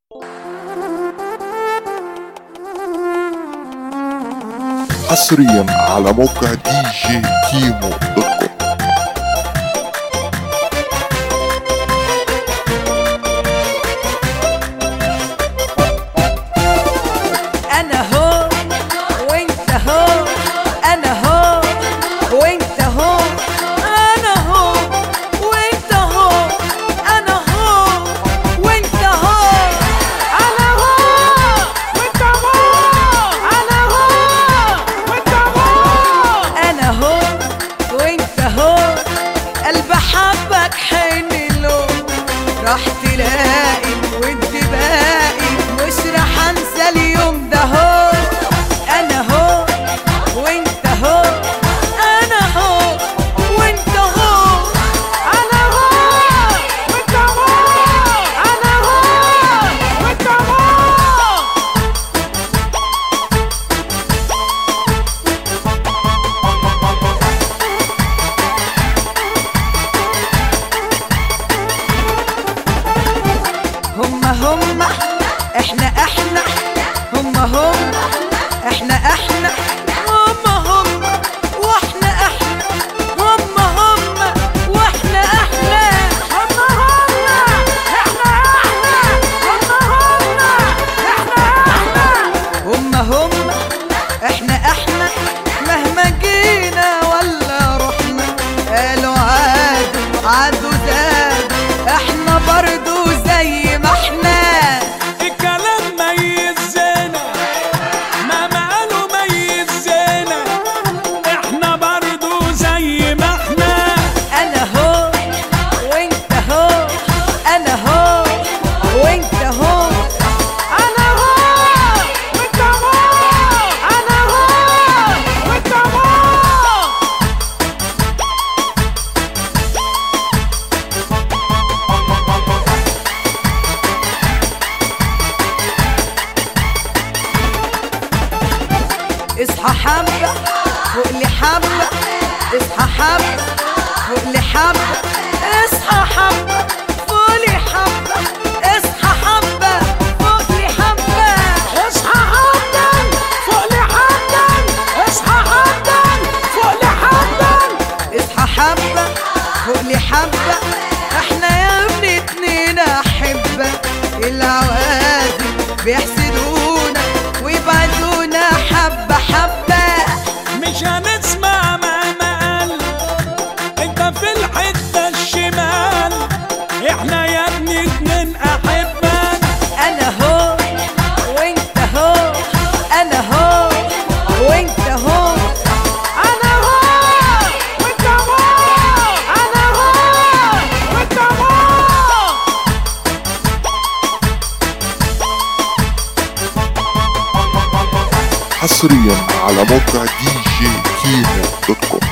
حصريا على موقع دي جي كيمو دوت كوم انا هو وانت هو انا هو وانت هو انا هو وانت هو انا هو وانت هو انا هو وانت هو انا هو وانت هو انا هو وانت هو قلب حبك حن له راح تلاقي وانت باقي مش راح انسى اليوم ده هو انا هو وانت هو انا هو وانت هو انا هو وانت هو انا هو وانت هو هما هما احنا احنا هما هما احنا احنا هما هما واحنا احنا هما هما واحنا احنا هما هما احنا احنا هما هما احنا احنا هما هما احنا احنا مهما جينا ولا رحنا قالوا عادوا عادوا زادوا احنا برضو زي ما احنا الكلام ميزنا ما قالوا ميزنا احنا برضو زي ما احنا انا هو وانت هو انا هو وانت هو انا هو وانت هو انا هو وانت هو اصحى حبة فوق لي حبة اصحى حبة فوق لي حبة اصحى حبة فوق لي حبة اصحى حبة فوق لي حبة اصحى حبة فوق لي حبة اصحى حبة فوق لي حبة اصحى حبة فوق لي حبة احنا يا ابني اتنين احبة العوادي بيحسدونا ويبعدونا حبة حبة مش هنسمع مهما قال انت في الحتة الشمال احنا يا ابني اتنين احبة انا هو وانت هو انا هو وانت هو انا هو وانت هو انا هو وانت هو حصريا على موقع دي جي كيمو دوت كوم